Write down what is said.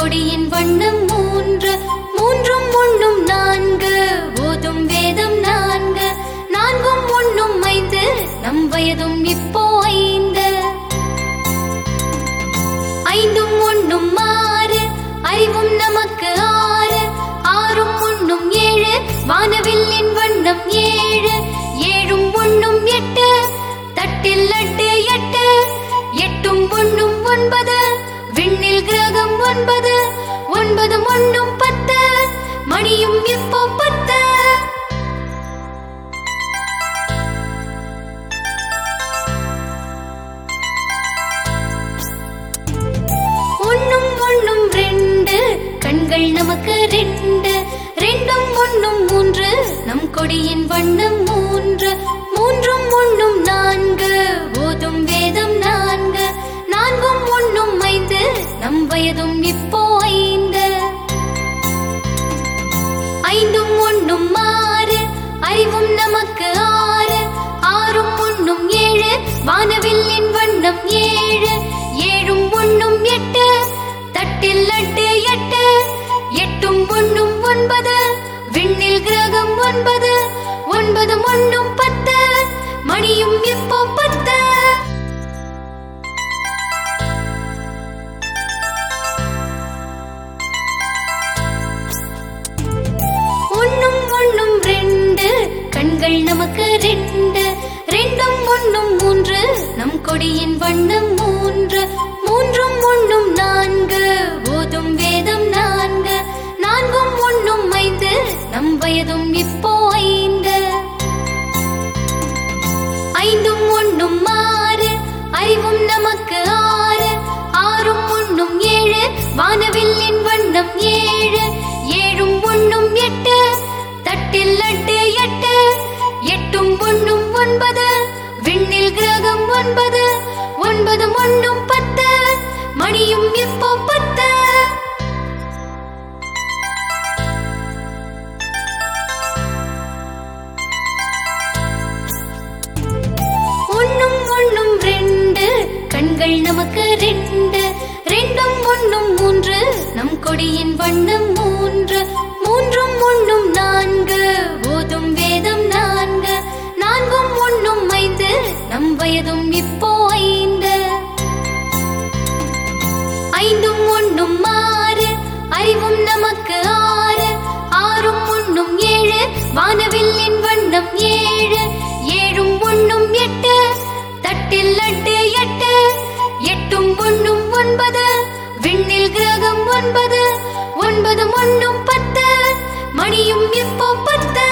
கொடியின் வண்ணம் மூன்று மூன்றும் ஒண்ணும் நான்கு ஓதும் வேதம் நான்கு நான்கும் ஒண்ணும் ஐந்து நம் வயதும் இப்போ ஐந்து ஐந்தும் ஒண்ணும் ஆறு அறிவும் நமக்கு ஆறு ஆறும் ஒண்ணும் ஏழு வானவில்லின் வண்ணம் ஏழு ஏழும் ஒண்ணும் எட்டு தட்டில் லட்டு எட்டு எட்டும் ஒண்ணும் ஒன்பது விண்ணில் கிரகம் ஒன்பது ஒன்பதும் ஒண்ணும் பத்து மணியும் இப்போ பத்து ஒண்ணும் ஒண்ணும் ரெண்டு கண்கள் நமக்கு ரெண்டு ரெண்டும் ஒண்ணும் மூன்று நம் கொடியின் வண்ணம் மூன்று மூன்றும் ஒண்ணும் நான்கு ஓதும் வேதம் நான்கு நான்கும் ஒண்ணும் ஐந்து நம் வயதும் இப்போ ஐந்து ஐந்தும் ஒண்ணும் ஆறு அறிவும் நமக்கு ஆறு ஆறும் ஒண்ணும் ஏழு வானவில்லின் வண்ணம் ஏழு ஏழும் ஒண்ணும் எட்டு தட்டில் லட்டு எட்டு எட்டும் ஒண்ணும் ஒன்பது விண்ணில் கிரகம் ஒன்பது ஒன்பதும் ஒண்ணும் பத்து மணியும் இப்போ பத்து ஒண்ணும் ஒண்ணும் ரெண்டு கண்கள் நமக்கு ரெண்டு ரெண்டும் ஒண்ணும் மூன்று நம் கொடியின் வண்ணம் மூன்று மூன்றும் ஒண்ணும் நான்கு ஓதும் வேதம் நான்கு நான்கும் ஒண்ணும் ஐந்து நம் வயதும் இப்போ ஐந்து ஐந்தும் ஒண்ணும் ஆறு அறிவும் நமக்கு ஆறு ஆறும் ஒண்ணும் ஏழு வானவில்லின் வண்ணம் ஏழு ஏழும் ஒண்ணும் எட்டு தட்டில் லட்டு எட்டு எட்டும் ஒண்ணும் ஒன்பது விண்ணில் கிரகம் ஒன்பது ஒன்பதும் ஒண்ணும் பத்து மணியும் இப்போ பத்து ஒண்ணும் ஒண்ணும் ரெண்டு கண்கள் நமக்கு ரெண்டு ரெண்டும் ஒண்ணும் மூன்று நம் கொடியின் வண்ணம் மூன்று மூன்றும் ஒண்ணும் நான்கு ஓதும் வேதம் நான்கு நான்கும் ஒண்ணும் ஐந்து நம் வயதும் இப்போ ஐந்து ஐந்தும் ஒண்ணும் ஆறு அறிவும் நமக்கு ஆறு ஆறும் ஒண்ணும் ஏழு வானவில்லின் வண்ணம் ஏழு ஏழும் ஒண்ணும் எட்டு தட்டில் லட்டு எட்டு எட்டும் ஒண்ணும் ஒன்பது விண்ணில் கிரகம் ஒன்பது ஒன்பதும் ஒண்ணும் பத்து மணியும் இப்போ பத்து